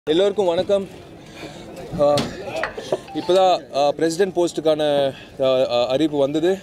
எல்லோருக்கும் வணக்கம் இப்போ தான் பிரசிடென்ட் போஸ்ட்டுக்கான அறிவிப்பு வந்தது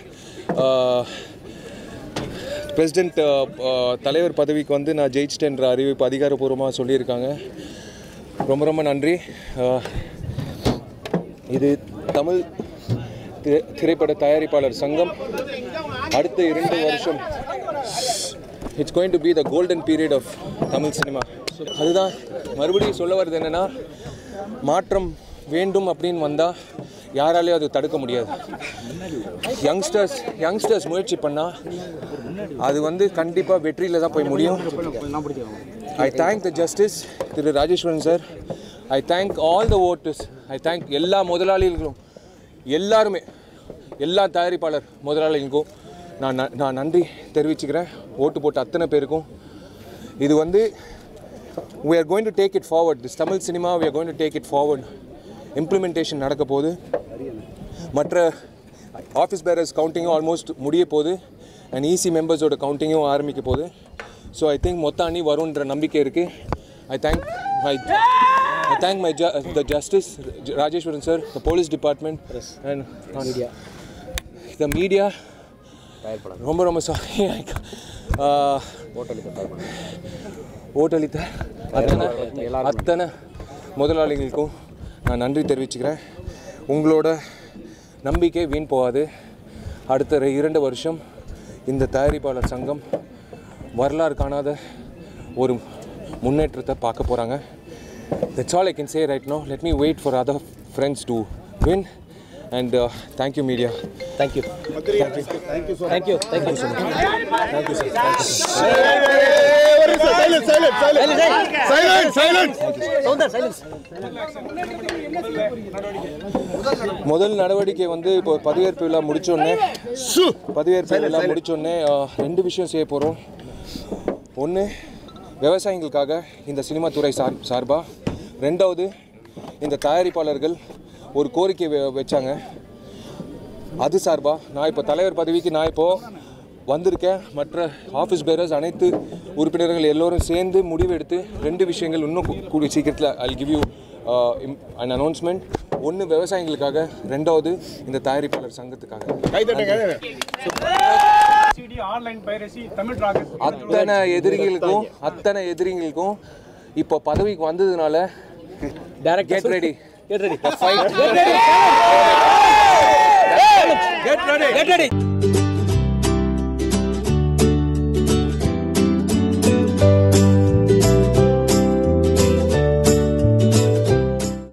பிரசிடென்ட் தலைவர் பதவிக்கு வந்து நான் ஜெயிச்சிட்டேன்ற அறிவிப்பு அதிகாரப்பூர்வமாக சொல்லியிருக்காங்க ரொம்ப ரொம்ப நன்றி அஹ், இது தமிழ் திரை- திரைப்பட தயாரிப்பாளர் சங்கம் அடுத்த இரண்டு வருஷம் it's going to be the golden period of Tamil cinema அதுதான் மறுபடியும் சொல்ல வர்றது என்னென்னா மாற்றம் வேண்டும் அப்படின்னு வந்தால் யாராலையும் அது தடுக்க முடியாது யங்ஸ்டர்ஸ் யங்ஸ்டர்ஸ் முயற்சி பண்ணால் அது வந்து கண்டிப்பாக வெற்றியில் தான் போய் முடியும் I thank the justice Thiru Rajeswaran sir I thank all the voters I thank எல்லா முதலாளிகளும் எல்லாருமே எல்லா தயாரிப்பாளர் முதலாளிகளுக்கும் நான் ந- நான் நன்றி தெரிவிச்சுக்கிறேன் ஓட்டு போட்ட அத்தனை பேருக்கும் இது வந்து we are going to take it forward this Tamil cinema we are going to take it forward implementation நடக்க போகுது மற்ற ஆஃபீஸ் பேரர்ஸ் கவுண்டிங்கும் ஆல்மோஸ்ட் முடிய போகுது அண்ட் இசி மெம்பர்ஸோட கவுண்டிங்கும் ஆரம்பிக்க போகுது ஸோ ஐ திங்க் மொத்த அணி வரும்ன்ற நம்பிக்கை இருக்குது I thank my I thank my the justice Rajeswaran sir the police department and media the media ரொம்ப ரொம்ப சாரி ஓட்டளித்த அத்தனை அத்தனை முதலாளிகளுக்கும் நான் நன்றி தெரிவிச்சுக்கிறேன் உங்களோட நம்பிக்கை வீண் போகாது அடுத்த ரெ- இரண்டு வருஷம் இந்த தயாரிப்பாளர் சங்கம் வரலாறு காணாத ஒரு முன்னேற்றத்தை பார்க்க போகிறாங்க that's all I can say right no let me wait for other friends to win and thank you media thank you thank you thank you so much thank you sir thank you Silence, silence, silence. Silence, silence. Soundar silence முதல் நடவடிக்கை வந்து இப்போ பதவியேற்பு விழா முடிச்சோடனே பதவியேற்பு விழா முடிச்சோடனே ரெண்டு விஷயம் செய்ய போகிறோம் ஒன்று விவசாயிகளுக்காக இந்த சினிமா துறை சார் சார்பாக ரெண்டாவது இந்த தயாரிப்பாளர்கள் ஒரு கோரிக்கை வெ- வச்சாங்க அது சார்பாக நான் இப்போ தலைவர் பதவிக்கு நான் இப்போது வந்திருக்கேன் மற்ற ஆஃபீஸ் பேரர்ஸ் அனைத்து உறுப்பினர்கள் எல்லோரும் சேர்ந்து முடிவு எடுத்து ரெண்டு விஷயங்கள் இன்னும் கூ- கூடிய சீக்கிரத்தில் I give you an announcement ஒன்று விவசாயிகளுக்காக ரெண்டாவது இந்த தயாரிப்பாளர் சங்கத்துக்காக கை தட்டு, கை தட்டு. CD online piracy Tamil Rockers அத்தனை எதிரிகளுக்கும் அத்தனை எதிரிகளுக்கும் இப்போ பதவிக்கு வந்ததுனால direct get ready get ready fight get ready